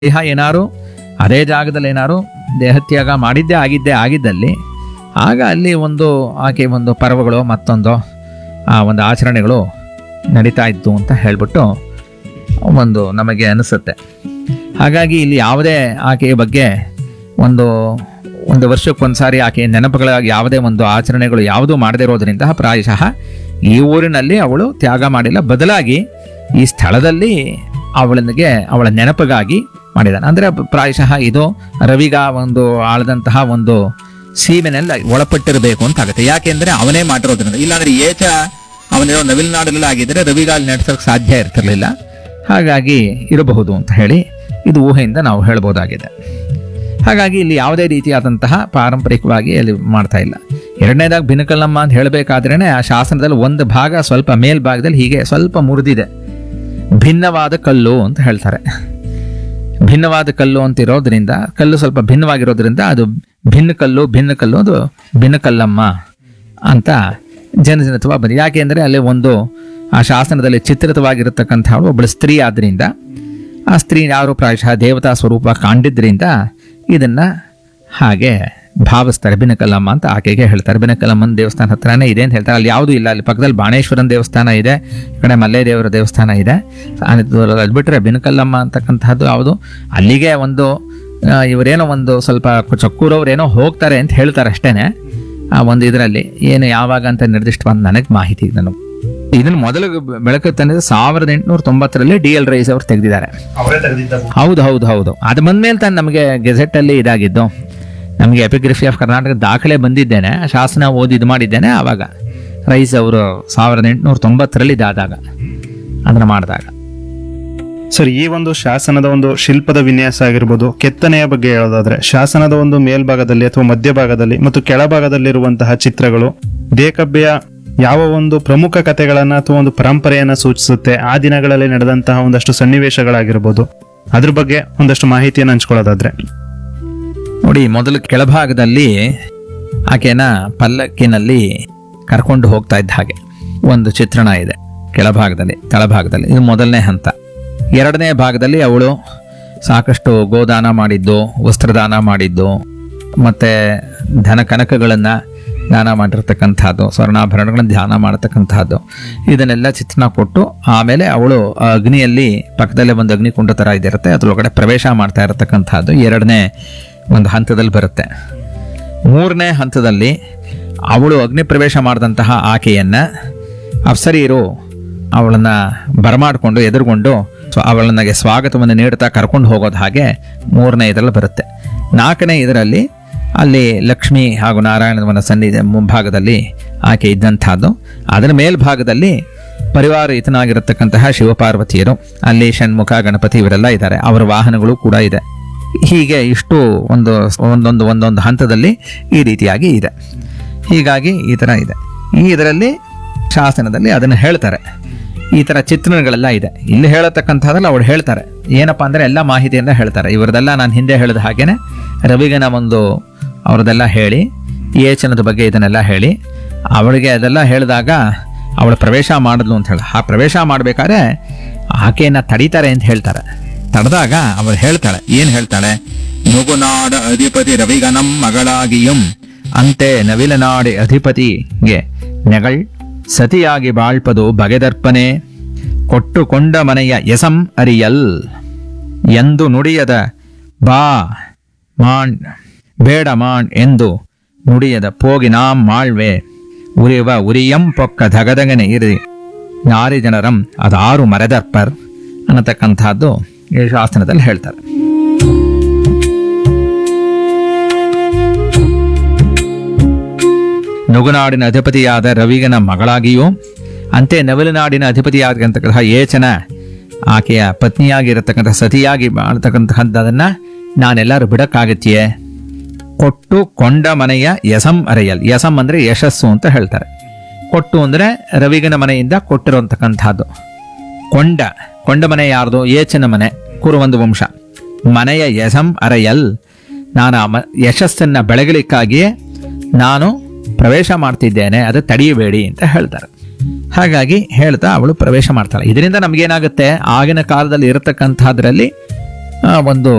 ದೇಹ ಏನಾರು ಅದೇ ಜಾಗದಲ್ಲಿ ಏನಾರು ದೇಹತ್ಯಾಗ ಮಾಡಿದ್ದೇ ಆಗಿದ್ದೇ ಆಗಿದ್ದಲ್ಲಿ ಆಗ ಅಲ್ಲಿ ಒಂದು ಆಕೆ ಒಂದು ಪರ್ವಗಳು ಮತ್ತೊಂದು ಆ ಒಂದು ಆಚರಣೆಗಳು ನಡೀತಾ ಇತ್ತು ಅಂತ ಹೇಳ್ಬಿಟ್ಟು ಒಂದು ನಮಗೆ ಅನಿಸುತ್ತೆ ಹಾಗಾಗಿ ಇಲ್ಲಿ ಯಾವುದೇ ಆಕೆಯ ಬಗ್ಗೆ ಒಂದು ಒಂದು ವರ್ಷಕ್ಕೊಂದ್ಸಾರಿ ಆಕೆಯ ನೆನಪುಗಳಾಗಿ ಯಾವುದೇ ಒಂದು ಆಚರಣೆಗಳು ಯಾವುದೂ ಮಾಡದೇ ಇರೋದ್ರಿಂದ ಪ್ರಾಯಶಃ ಈ ಊರಿನಲ್ಲಿ ಅವಳು ತ್ಯಾಗ ಮಾಡಿಲ್ಲ ಬದಲಾಗಿ ಈ ಸ್ಥಳದಲ್ಲಿ ಅವಳಿಗೆ ಅವಳ ನೆನಪಿಗಾಗಿ ಮಾಡಿದ್ದಾನೆ ಅಂದರೆ ಪ್ರಾಯಶಃ ಇದು ರವಿಗ ಒಂದು ಆಳದಂತಹ ಒಂದು ಸೀಮೆನಲ್ಲಿ ಒಳಪಟ್ಟಿರಬೇಕು ಅಂತ ಆಗುತ್ತೆ ಯಾಕೆಂದ್ರೆ ಅವನೇ ಮಾಡಿರೋದ್ರಿಂದ ಇಲ್ಲಾಂದ್ರೆ ಏಚ ಅವನಿರೋ ನವಿಲ್ನಾಡಲ್ಲಿ ಆಗಿದ್ರೆ ರವಿಗಾಲ್ ನಡೆಸೋಕೆ ಸಾಧ್ಯ ಇರ್ತಿರ್ಲಿಲ್ಲ ಹಾಗಾಗಿ ಇರಬಹುದು ಅಂತ ಹೇಳಿ ಇದು ಊಹೆಯಿಂದ ನಾವು ಹೇಳ್ಬೋದಾಗಿದೆ ಹಾಗಾಗಿ ಇಲ್ಲಿ ಯಾವುದೇ ರೀತಿಯಾದಂತಹ ಪಾರಂಪರಿಕವಾಗಿ ಅಲ್ಲಿ ಮಾಡ್ತಾ ಇಲ್ಲ ಎರಡನೇದಾಗಿ ಬಿನಕಲ್ಲಮ್ಮ ಅಂತ ಹೇಳಬೇಕಾದ್ರೇನೆ ಆ ಶಾಸನದಲ್ಲಿ ಒಂದು ಭಾಗ ಸ್ವಲ್ಪ ಮೇಲ್ಭಾಗದಲ್ಲಿ ಹೀಗೆ ಸ್ವಲ್ಪ ಮುರಿದಿದೆ ಭಿನ್ನವಾದ ಕಲ್ಲು ಅಂತ ಹೇಳ್ತಾರೆ ಭಿನ್ನವಾದ ಕಲ್ಲು ಅಂತ ಇರೋದ್ರಿಂದ ಕಲ್ಲು ಸ್ವಲ್ಪ ಭಿನ್ನವಾಗಿರೋದ್ರಿಂದ ಅದು ಭಿನ್ನ ಕಲ್ಲು ಭಿನ್ನ ಕಲ್ಲು ಅದು ಭಿನ್ನ ಕಲ್ಲಮ್ಮ ಅಂತ ಜನಜನತ್ವ ಬಂದಿದೆ ಯಾಕೆಂದರೆ ಅಲ್ಲಿ ಒಂದು ಆ ಶಾಸನದಲ್ಲಿ ಚಿತ್ರಿತವಾಗಿರತಕ್ಕಂಥ ಒಬ್ಬಳು ಸ್ತ್ರೀ ಆದ್ರಿಂದ ಆ ಸ್ತ್ರೀ ಯಾರು ಪ್ರಾಯಶಃ ದೇವತಾ ಸ್ವರೂಪ ಕಂಡಿದ್ದರಿಂದ ಇದನ್ನ ಹಾಗೆ ಭಾವಿಸ್ತಾರೆ ಬಿನಕಲ್ಲಮ್ಮ ಅಂತ ಆಕೆಗೆ ಹೇಳ್ತಾರೆ ಬಿನಕಲ್ಲಮ್ಮನ ದೇವಸ್ಥಾನ ಹತ್ರನೇ ಇದೆ ಅಂತ ಹೇಳ್ತಾರೆ ಅಲ್ಲಿ ಯಾವುದೂ ಇಲ್ಲ ಅಲ್ಲಿ ಪಕ್ಕದಲ್ಲಿ ಬಾಣೇಶ್ವರನ ದೇವಸ್ಥಾನ ಇದೆ ಈ ಕಡೆ ಮಲ್ಲೇದೇವರ ದೇವಸ್ಥಾನ ಇದೆ ಅದು ಬಿಟ್ಟರೆ ಬಿನಕಲ್ಲಮ್ಮ ಅಂತಕ್ಕಂಥದ್ದು ಯಾವುದು ಅಲ್ಲಿಗೆ ಒಂದು ಆ, ಇವರೇನೋ ಒಂದು ಸ್ವಲ್ಪ ಚಕ್ಕೂರವ್ರೇನೋ ಹೋಗ್ತಾರೆ ಅಂತ ಹೇಳ್ತಾರೆ ಅಷ್ಟೇನೆ ಆ ಒಂದು ಇದರಲ್ಲಿ ಏನು ಯಾವಾಗ ಅಂತ ನಿರ್ದಿಷ್ಟವಾದ ನನಗೆ ಮಾಹಿತಿ ನನಗೆ ಇದನ್ನು ಮೊದಲು ಬೆಳಕು ತಂದಿದ್ದು ಸಾವಿರದ ಎಂಟುನೂರ ತೊಂಬತ್ತರಲ್ಲಿ ಡಿ ಎಲ್ ರೈಸ್ ಅವರು ತೆಗೆದಿದ್ದಾರೆ ಅವರೇ ತೆಗೆದಿದ್ದ ಹೌದು ಹೌದು ಹೌದು ಅದು ಬಂದ್ಮೇಲೆ ತಾನು ನಮಗೆ ಗೆಜೆಟ್ ಅಲ್ಲಿ ಇದಾಗಿದ್ದು ನಮಗೆ ಎಪಿಗ್ರಫಿ ಆಫ್ ಕರ್ನಾಟಕ ದಾಖಲೆ ಬಂದಿದ್ದೇನೆ ಆ ಶಾಸನ ಓದಿ ಇದು ಮಾಡಿದ್ದೇನೆ ಆವಾಗ ರೈಸ್ ಅವರು ಸಾವಿರದ ಎಂಟುನೂರ ತೊಂಬತ್ತರಲ್ಲಿ ಇದಾದಾಗ ಅದನ್ನ ಮಾಡಿದಾಗ ಸರ್ ಈ ಒಂದು ಶಾಸನದ ಒಂದು ಶಿಲ್ಪದ ವಿನ್ಯಾಸ ಆಗಿರ್ಬೋದು ಕೆತ್ತನೆಯ ಬಗ್ಗೆ ಹೇಳೋದಾದ್ರೆ ಶಾಸನದ ಒಂದು ಮೇಲ್ಭಾಗದಲ್ಲಿ ಅಥವಾ ಮಧ್ಯಭಾಗದಲ್ಲಿ ಮತ್ತು ಕೆಳಭಾಗದಲ್ಲಿರುವಂತಹ ಚಿತ್ರಗಳು ದೇಕಬ್ಬೆಯ ಯಾವ ಒಂದು ಪ್ರಮುಖ ಕಥೆಗಳನ್ನ ಅಥವಾ ಒಂದು ಪರಂಪರೆಯನ್ನ ಸೂಚಿಸುತ್ತೆ ಆ ದಿನಗಳಲ್ಲಿ ನಡೆದಂತಹ ಒಂದಷ್ಟು ಸನ್ನಿವೇಶಗಳಾಗಿರ್ಬೋದು ಅದ್ರ ಬಗ್ಗೆ ಒಂದಷ್ಟು ಮಾಹಿತಿಯನ್ನು ಹಂಚ್ಕೊಳ್ಳೋದಾದ್ರೆ ನೋಡಿ ಮೊದಲು ಕೆಳಭಾಗದಲ್ಲಿ ಆಕೆನ ಪಲ್ಲಕ್ಕಿನಲ್ಲಿ ಕರ್ಕೊಂಡು ಹೋಗ್ತಾ ಇದ್ದ ಹಾಗೆ ಒಂದು ಚಿತ್ರಣ ಇದೆ ಕೆಳಭಾಗದಲ್ಲಿ ತಳಭಾಗದಲ್ಲಿ ಇದು ಮೊದಲನೇ ಹಂತ ಎರಡನೇ ಭಾಗದಲ್ಲಿ ಅವಳು ಸಾಕಷ್ಟು ಗೋದಾನ ಮಾಡಿದ್ದು ವಸ್ತ್ರದಾನ ಮಾಡಿದ್ದು ಮತ್ತೆ ಧನ ಕನಕಗಳನ್ನು ದಾನ ಮಾಡಿರ್ತಕ್ಕಂಥದ್ದು ಸ್ವರ್ಣಾಭರಣಗಳನ್ನು ಧ್ಯಾನ ಮಾಡತಕ್ಕಂಥದ್ದು ಇದನ್ನೆಲ್ಲ ಚಿತ್ರಣ ಕೊಟ್ಟು ಆಮೇಲೆ ಅವಳು ಆ ಅಗ್ನಿಯಲ್ಲಿ ಪಕ್ಕದಲ್ಲೇ ಒಂದು ಅಗ್ನಿಕುಂಡ ಥರ ಇದಿರುತ್ತೆ ಅದ್ರೊಳಗಡೆ ಪ್ರವೇಶ ಮಾಡ್ತಾ ಇರತಕ್ಕಂಥದ್ದು ಎರಡನೇ ಒಂದು ಹಂತದಲ್ಲಿ ಬರುತ್ತೆ ಮೂರನೇ ಹಂತದಲ್ಲಿ ಅವಳು ಅಗ್ನಿ ಪ್ರವೇಶ ಮಾಡಿದಂತಹ ಆಕೆಯನ್ನ ಅಪ್ಸರಿಯರು ಅವಳನ್ನ ಬರಮಾಡಿಕೊಂಡು ಎದುರುಗೊಂಡು ಸ್ವ- ಅವಳನ್ನಗೆ ಸ್ವಾಗತವನ್ನು ನೀಡುತ್ತಾ ಕರ್ಕೊಂಡು ಹೋಗೋದು ಹಾಗೆ ಮೂರನೇ ಇದರಲ್ಲಿ ಬರುತ್ತೆ ನಾಲ್ಕನೇ ಇದರಲ್ಲಿ ಅಲ್ಲಿ ಲಕ್ಷ್ಮಿ ಹಾಗೂ ನಾರಾಯಣವನ ಸನ್ನಿಧಿ ಮುಂಭಾಗದಲ್ಲಿ ಆಕೆ ಇದ್ದಂಥದ್ದು ಅದರ ಮೇಲ್ಭಾಗದಲ್ಲಿ ಪರಿವಾರ ಈತನಾಗಿರತಕ್ಕಂತಹ ಶಿವಪಾರ್ವತಿಯರು ಅಲ್ಲಿ ಷಣ್ಮುಖ ಗಣಪತಿ ಇವರೆಲ್ಲ ಇದ್ದಾರೆ ಅವರ ವಾಹನಗಳು ಕೂಡ ಇದೆ ಹೀಗೆ ಇಷ್ಟು ಒಂದು ಒಂದೊಂದು ಒಂದೊಂದು ಹಂತದಲ್ಲಿ ಈ ರೀತಿಯಾಗಿ ಇದೆ ಹೀಗಾಗಿ ಈ ಥರ ಇದೆ ಈ ಇದರಲ್ಲಿ ಶಾಸನದಲ್ಲಿ ಅದನ್ನು ಹೇಳ್ತಾರೆ ಈ ಥರ ಚಿತ್ರಣಗಳೆಲ್ಲ ಇದೆ ಇಲ್ಲಿ ಹೇಳತಕ್ಕಂಥದ್ರಲ್ಲಿ ಅವ್ರು ಹೇಳ್ತಾರೆ ಏನಪ್ಪಾ ಅಂದರೆ ಎಲ್ಲ ಮಾಹಿತಿಯಿಂದ ಹೇಳ್ತಾರೆ ಇವರದೆಲ್ಲ ನಾನು ಹಿಂದೆ ಹೇಳಿದ ಹಾಗೇನೆ ರವಿಗನ ಒಂದು ಅವ್ರದ್ದೆಲ್ಲ ಹೇಳಿ ಏಚನದ ಬಗ್ಗೆ ಇದನ್ನೆಲ್ಲ ಹೇಳಿ ಅವಳಿಗೆ ಅದೆಲ್ಲ ಹೇಳಿದಾಗ ಅವಳು ಪ್ರವೇಶ ಮಾಡಿದ್ಲು ಅಂತ ಹೇಳಿ ಆ ಪ್ರವೇಶ ಮಾಡಬೇಕಾದ್ರೆ ಆಕೆಯನ್ನ ತಡೀತಾರೆ ಅಂತ ಹೇಳ್ತಾರೆ ತಡೆದಾಗ ಅವಳು ಹೇಳ್ತಾಳೆ ಏನ್ ಹೇಳ್ತಾಳೆ ನುಗುನಾಡ ಅಧಿಪತಿ ರವಿಗನಂ ಮಗಳಾಗಿಯಂ ಅಂತೆ ನವಿಲನಾಡಿ ಅಧಿಪತಿಗೆ ನೆಗಳ್ ಸತಿಯಾಗಿ ಬಾಳ್ಪದು ಬಗೆದರ್ಪನೆ ಕೊಟ್ಟುಕೊಂಡ ಮನೆಯ ಎಸಂ ಅರಿಯಲ್ ಎಂದು ನುಡಿಯದ ಬಾ ಮಾಣ್ ಬೇಡ ಮಾಣ್ ಎಂದು ನುಡಿಯದ ಪೋಗಿನಾಂ ಮಾಳ್ವೆ ಉರಿವ ಉರಿಯಂ ಪೊಕ್ಕ ಧಗಧಗನೆ ಇರಿ ನಾರಿ ಜನರಂ ಅದಾರು ಮರೆದರ್ಪರ್ ಅನ್ನತಕ್ಕಂಥದ್ದು ಈ ಶಾಸನದಲ್ಲಿ ಹೇಳ್ತಾರೆ ನುಗುನಾಡಿನ ಅಧಿಪತಿಯಾದ ರವಿಗನ ಮಗಳಾಗಿಯೂ ಅಂತೆ ನವಿಲುನಾಡಿನ ಅಧಿಪತಿಯಾಗಿರ್ತಕ್ಕಂತಹ ಏಚನ ಆಕೆಯ ಪತ್ನಿಯಾಗಿರತಕ್ಕಂಥ ಸತಿಯಾಗಿ ಬಾಳ್ತಕ್ಕಂತಹದ್ದನ್ನ ನಾನೆಲ್ಲರೂ ಬಿಡಕ್ಕಾಗತ್ತೆಯೇ ಕೊಟ್ಟು ಕೊಂಡ ಮನೆಯ ಯಸಂ ಅರೆಯಲ್ ಯಸಂ ಅಂದ್ರೆ ಯಶಸ್ಸು ಅಂತ ಹೇಳ್ತಾರೆ ಕೊಟ್ಟು ಅಂದ್ರೆ ರವಿಗನ ಮನೆಯಿಂದ ಕೊಟ್ಟಿರುವಂತಕ್ಕಂಥದ್ದು ಕೊಂಡ ಕೊಂಡ ಮನೆ ಯಾರ್ದು ಏಚನ ಮನೆ ಕುರುವಂದು ವಂಶ ಮನೆಯ ಯಸಂ ಅರೆಯಲ್ ನಾನು ಆ ಮ- ಯಶಸ್ಸನ್ನ ಬೆಳಗಲಿಕ್ಕಾಗಿಯೇ ನಾನು ಪ್ರವೇಶ ಮಾಡ್ತಿದ್ದೇನೆ ಅದು ತಡೆಯಬೇಡಿ ಅಂತ ಹೇಳ್ತಾರೆ ಹಾಗಾಗಿ ಹೇಳ್ತಾ ಅವಳು ಪ್ರವೇಶ ಮಾಡ್ತಾಳೆ ಇದರಿಂದ ನಮಗೇನಾಗುತ್ತೆ ಆಗಿನ ಕಾಲದಲ್ಲಿ ಇರತಕ್ಕಂಥದ್ರಲ್ಲಿ ಆ ಒಂದು